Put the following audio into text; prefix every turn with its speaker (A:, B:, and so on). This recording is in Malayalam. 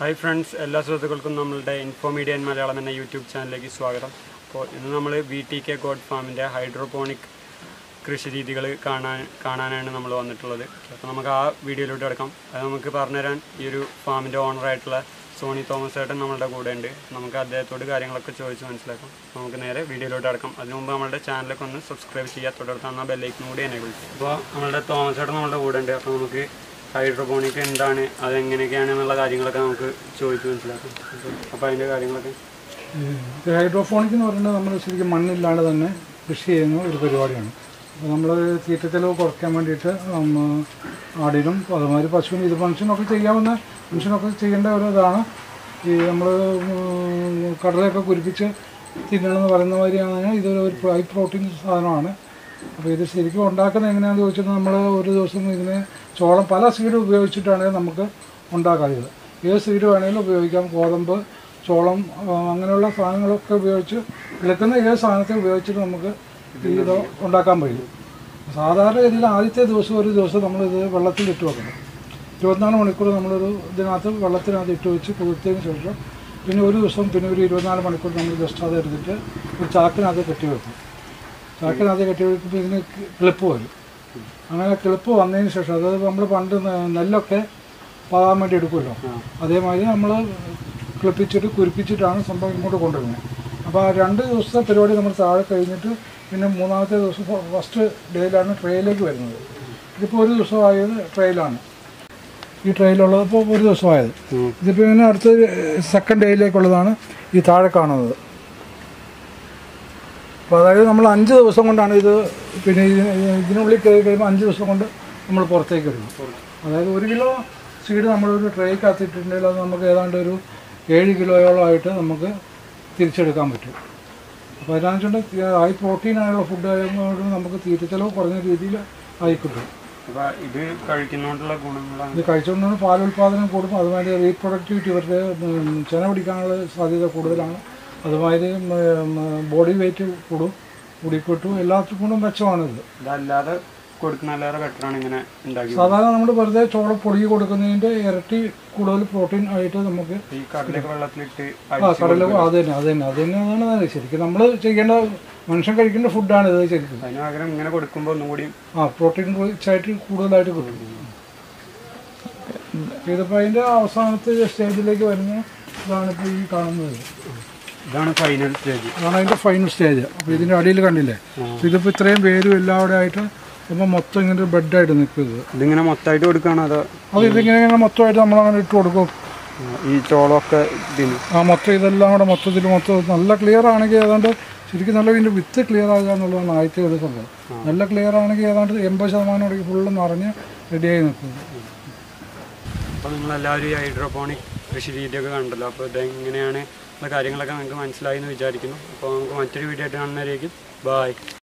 A: ഹായ് ഫ്രണ്ട്സ് എല്ലാ സുഹൃത്തുക്കൾക്കും നമ്മളുടെ ഇൻഫോ മീഡിയ ഇൻ മലയാളം എന്ന യൂട്യൂബ് ചാനലിലേക്ക് സ്വാഗതം അപ്പോൾ ഇന്ന് നമ്മൾ വി ടി കെ ഗോഡ് ഫാമിൻ്റെ ഹൈഡ്രോപോണിക് കൃഷി രീതികൾ കാണാൻ കാണാനാണ് നമ്മൾ വന്നിട്ടുള്ളത് അപ്പോൾ നമുക്ക് ആ വീഡിയോയിലോട്ട് കിടക്കാം അത് നമുക്ക് പറഞ്ഞുതരാൻ ഈ ഒരു ഫാമിൻ്റെ ഓണറായിട്ടുള്ള സോണി തോമസ് ഏട്ടൻ നമ്മളുടെ കൂടെ ഉണ്ട് നമുക്ക് അദ്ദേഹത്തോട് കാര്യങ്ങളൊക്കെ ചോദിച്ച് മനസ്സിലാക്കാം നമുക്ക് നേരെ വീഡിയോയിലോട്ട് കിടക്കാം അതിന് മുമ്പ് നമ്മളുടെ ചാനലൊക്കെ ഒന്ന് സബ്സ്ക്രൈബ് ചെയ്യുക തുടർന്ന് തന്ന ബെല്ലൈക്കും കൂടി എന്നെ വിളിക്കും അപ്പോൾ നമ്മളുടെ തോമസ് ഏട്ടൻ നമ്മളുടെ കൂടെ ഉണ്ട് അപ്പോൾ നമുക്ക് ഹൈഡ്രോപോണിക് എന്താണ് അതെങ്ങനെയൊക്കെയാണ് എന്നുള്ള കാര്യങ്ങളൊക്കെ നമുക്ക് ചോദിച്ച് മനസ്സിലാക്കാം അപ്പോൾ അതിൻ്റെ കാര്യങ്ങളൊക്കെ
B: ഇത് ഹൈഡ്രോഫോണിക് എന്ന് പറയുന്നത് നമ്മൾ ശരിക്കും മണ്ണില്ലാണ്ട് തന്നെ കൃഷി ചെയ്യുന്ന ഒരു പരിപാടിയാണ് അപ്പോൾ നമ്മൾ തീറ്റച്ചെലവ് കുറയ്ക്കാൻ വേണ്ടിയിട്ട് ഉം, ആടിനും അതുമാതിരി പശുവിനും ഇത് മനുഷ്യനൊക്കെ ചെയ്യാവുന്ന മനുഷ്യനൊക്കെ ചെയ്യേണ്ട ഒരു ഇതാണ് ഈ നമ്മൾ കടലയൊക്കെ കുരിപ്പിച്ച് തിന്നണമെന്ന് പറയുന്ന മാതിരിയാണ് ഇതൊരു ഒരു ഹൈ പ്രോട്ടീൻ സാധനമാണ് അപ്പോൾ ഇത് ശരിക്കും ഉണ്ടാക്കുന്നത് എങ്ങനെയാണെന്ന് ചോദിച്ചാൽ നമ്മൾ ഒരു ദിവസം ഇതിനെ ചോളം പല സീഡ് ഉപയോഗിച്ചിട്ടാണ് നമുക്ക് ഉണ്ടാക്കാം ഇത് ഏത് സീഡ് വേണമെങ്കിലും ഉപയോഗിക്കാം ഗോതമ്പ് ചോളം ആ, അങ്ങനെയുള്ള സാധനങ്ങളൊക്കെ ഉപയോഗിച്ച് വിളക്കുന്ന ഏത് സാധനത്തെ ഉപയോഗിച്ചിട്ട് നമുക്ക് ഈ ഇത് ഉണ്ടാക്കാൻ കഴിയും സാധാരണ ഇതിൽ ആദ്യത്തെ ദിവസം ഒരു ദിവസം നമ്മളിത് വെള്ളത്തിൽ ഇട്ട് വെക്കണം ഇരുപത്തിനാല് മണിക്കൂർ നമ്മളൊരു ഇതിനകത്ത് വെള്ളത്തിനകത്ത് ഇട്ട് വെച്ച് കുതിർത്തതിന് ശേഷം പിന്നെ ഒരു ദിവസം പിന്നെ ഒരു ഇരുപത്തിനാല് മണിക്കൂർ നമ്മൾ ജസ്റ്റ് അത് എടുത്തിട്ട് ഒരു ചാക്കിനകത്ത് കെട്ടി വെക്കും ചാക്കിനകത്ത് കെട്ടി വെക്കുമ്പോൾ ഇതിന് കിളിപ്പ് വരും അങ്ങനെ കിളിപ്പ് വന്നതിന് ശേഷം അതായത് നമ്മൾ പണ്ട് ന- നെല്ലൊക്കെ പാകാൻ വേണ്ടി എടുക്കുമല്ലോ അതേമാതിരി നമ്മൾ കിളിപ്പിച്ചിട്ട് കുരിപ്പിച്ചിട്ടാണ് സംഭവം ഇങ്ങോട്ട് കൊണ്ടുവരുന്നത് അപ്പോൾ ആ രണ്ട് ദിവസത്തെ പരിപാടി നമ്മൾ താഴെ കഴിഞ്ഞിട്ട് പിന്നെ മൂന്നാമത്തെ ദിവസം ഫസ്റ്റ് ഡേയിലാണ് ട്രെയിലേക്ക് വരുന്നത് ഇതിപ്പോൾ ഒരു ദിവസമായത് ട്രെയിലാണ് ഈ ട്രെയിലുള്ളത് ഇപ്പോൾ ഒരു ദിവസമായത് ഇതിപ്പോൾ പിന്നെ അടുത്ത സെക്കൻഡ് ഡേയിലേക്കുള്ളതാണ് ഈ താഴെ കാണുന്നത് അപ്പോൾ അതായത് നമ്മൾ അഞ്ച് ദിവസം കൊണ്ടാണ് ഇത് പിന്നെ ഇതിന് ഇതിനുള്ളിൽ കയറി കഴിയുമ്പോൾ അഞ്ച് ദിവസം കൊണ്ട് നമ്മൾ പുറത്തേക്ക് ഇടും അതായത് ഒരു കിലോ സീഡ് നമ്മളൊരു ട്രേക്കകത്ത് ഇട്ടിട്ടുണ്ടെങ്കിൽ അത് നമുക്ക് ഏതാണ്ട് ഒരു ഏഴ് കിലോയോളമായിട്ട് നമുക്ക് തിരിച്ചെടുക്കാൻ പറ്റും അപ്പോൾ അതിനാന്ന് വെച്ചിട്ടുണ്ടെങ്കിൽ ഹൈ പ്രോട്ടീൻ ആയുള്ള ഫുഡ് ആയതുകൊണ്ട് നമുക്ക് തീറ്റച്ചെലവ് കുറഞ്ഞ രീതിയിൽ ആയി കിട്ടും
A: അപ്പോൾ ഇത് കഴിക്കുന്നതുകൊണ്ടുള്ള ഗുണങ്ങളാണ്
B: ഇത് കഴിച്ചുകൊണ്ടാണ് പാലുൽപാദനം കൂടും അതുമാതിരി റീപ്രൊഡക്ടിവിറ്റി ഇവരുടെ ഉം, ചെന പിടിക്കാനുള്ള സാധ്യത കൂടുതലാണ് അതുമാതിരി ബോഡി വെയിറ്റ് കൂടും കൂടിക്കിട്ടും എല്ലാത്തിനും കൊണ്ടും മെച്ചമാണിത്
A: ഇതല്ലാതെ കൊടുക്കുന്നതിലേറെ ബെറ്ററാണ് ഇങ്ങനെ ഉണ്ടാക്കി
B: സാധാരണ നമ്മൾ വെറുതെ ചോളം പൊടി കൊടുക്കുന്നതിൻ്റെ ഇരട്ടി കൂടുതൽ പ്രോട്ടീൻ ആയിട്ട് നമുക്ക്
A: ഈ കടലൊക്കെ വെള്ളത്തിലിട്ട്
B: ആ കടല അത് തന്നെ അത് തന്നെ അത് തന്നെയാണ് അത് ശരിക്കും നമ്മൾ ചെയ്യേണ്ട മനുഷ്യൻ കഴിക്കേണ്ട ഫുഡാണ് ഇത് ശരിക്കും
A: അതിന് പകരം ഇങ്ങനെ കൊടുക്കുമ്പോൾ ഒന്നും കൂടി
B: ആ പ്രോട്ടീൻ റിച്ച് ആയിട്ട് കൂടുതലായിട്ട് കിട്ടും ഇതിപ്പോൾ അതിൻ്റെ അവസാനത്തെ സ്റ്റേജിലേക്ക് വരുന്ന ഇതാണ് ഇപ്പോൾ ഈ കാണുന്നത്
A: ഇതാണ് ഫൈനൽ സ്റ്റേജ്
B: അതാണ് അതിൻ്റെ ഫൈനൽ സ്റ്റേജ് അപ്പോൾ ഇതിൻ്റെ അടിയിൽ കണ്ടില്ലേ അപ്പോൾ ഇതിപ്പോൾ ഇത്രയും വേരും എല്ലാം അവിടെ ആയിട്ട് അപ്പോൾ മൊത്തം ഇങ്ങനെ ഒരു ബെഡായിട്ട് നിൽക്കുന്നത്
A: ഇതിങ്ങനെ മൊത്തമായിട്ട് കൊടുക്കുകയാണോ അതോ
B: അത് ഇതിങ്ങനെ ഇങ്ങനെ മൊത്തമായിട്ട് നമ്മളങ്ങനെ ഇട്ട് കൊടുക്കും
A: ഈ ചോളമൊക്കെ ഇതിന്
B: ആ മൊത്തം ഇതെല്ലാം കൂടെ മൊത്തത്തിൽ മൊത്തം നല്ല ക്ലിയർ ആണെങ്കിൽ ഏതാണ്ട് ശരിക്കും നല്ല ഇതിൻ്റെ വിത്ത് ക്ലിയർ ആകുക എന്നുള്ളതാണ് ആദ്യത്തെ ഒരു സംഭവം നല്ല ക്ലിയർ ആണെങ്കിൽ ഏതാണ്ട് എൺപത് ശതമാനം കൂടി ഫുള്ള് നിറഞ്ഞ് റെഡിയായി നിൽക്കുന്നത്
A: അപ്പോൾ നിങ്ങളെല്ലാവരും ഈ ഹൈഡ്രോപോണിക് കൃഷി രീതിയൊക്കെ കണ്ടല്ലോ അപ്പോൾ ഇതെങ്ങനെയാണ് ഉള്ള കാര്യങ്ങളൊക്കെ നിങ്ങൾക്ക് മനസ്സിലായി എന്ന് വിചാരിക്കുന്നു അപ്പോൾ നമുക്ക് മറ്റൊരു വീഡിയോ ആയിട്ട് കാണുന്നവരേക്കും ബായ്